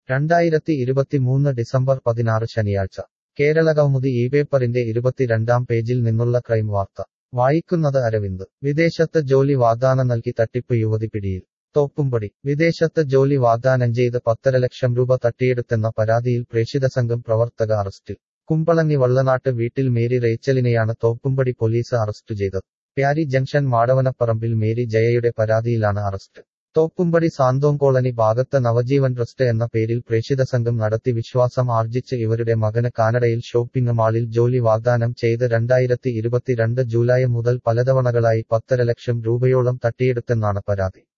രണ്ടായിരത്തി ഇരുപത്തിമൂന്ന് ഡിസംബർ പതിനാറ് ശനിയാഴ്ച കേരളകൗമുദി ഈ പേപ്പറിന്റെ ഇരുപത്തിരണ്ടാം പേജിൽ നിന്നുള്ള ക്രൈം വാർത്ത വായിക്കുന്നത് അരവിന്ദ് വിദേശത്ത് ജോലി വാഗ്ദാനം നൽകി തട്ടിപ്പ് യുവതി പിടിയിൽ തോപ്പുംപടി വിദേശത്ത് ജോലി വാഗ്ദാനം ചെയ്ത് പത്തര ലക്ഷം രൂപ തട്ടിയെടുത്തെന്ന പരാതിയിൽ പ്രേക്ഷിത സംഘം പ്രവർത്തക അറസ്റ്റിൽ കുമ്പളങ്ങി വള്ളനാട്ട് വീട്ടിൽ മേരി റേച്ചലിനെയാണ് തോപ്പുംപടി പോലീസ് അറസ്റ്റ് ചെയ്തത് പ്യാരി ജംഗ്ഷൻ മാടവനപ്പറമ്പിൽ മേരി ജയയുടെ പരാതിയിലാണ് അറസ്റ്റ് തോപ്പുംപടി സാന്തോം കോളനി ഭാഗത്ത് നവജീവൻ ട്രസ്റ്റ് എന്ന പേരിൽ പ്രേക്ഷിത സംഘം നടത്തി വിശ്വാസം ആർജിച്ച് ഇവരുടെ മകന് കാനഡയിൽ ഷോപ്പിംഗ് മാളിൽ ജോലി വാഗ്ദാനം ചെയ്ത് രണ്ടായിരത്തി ഇരുപത്തിരണ്ട് ജൂലൈ മുതൽ പലതവണകളായി പത്തര ലക്ഷം രൂപയോളം തട്ടിയെടുത്തെന്നാണ് പരാതി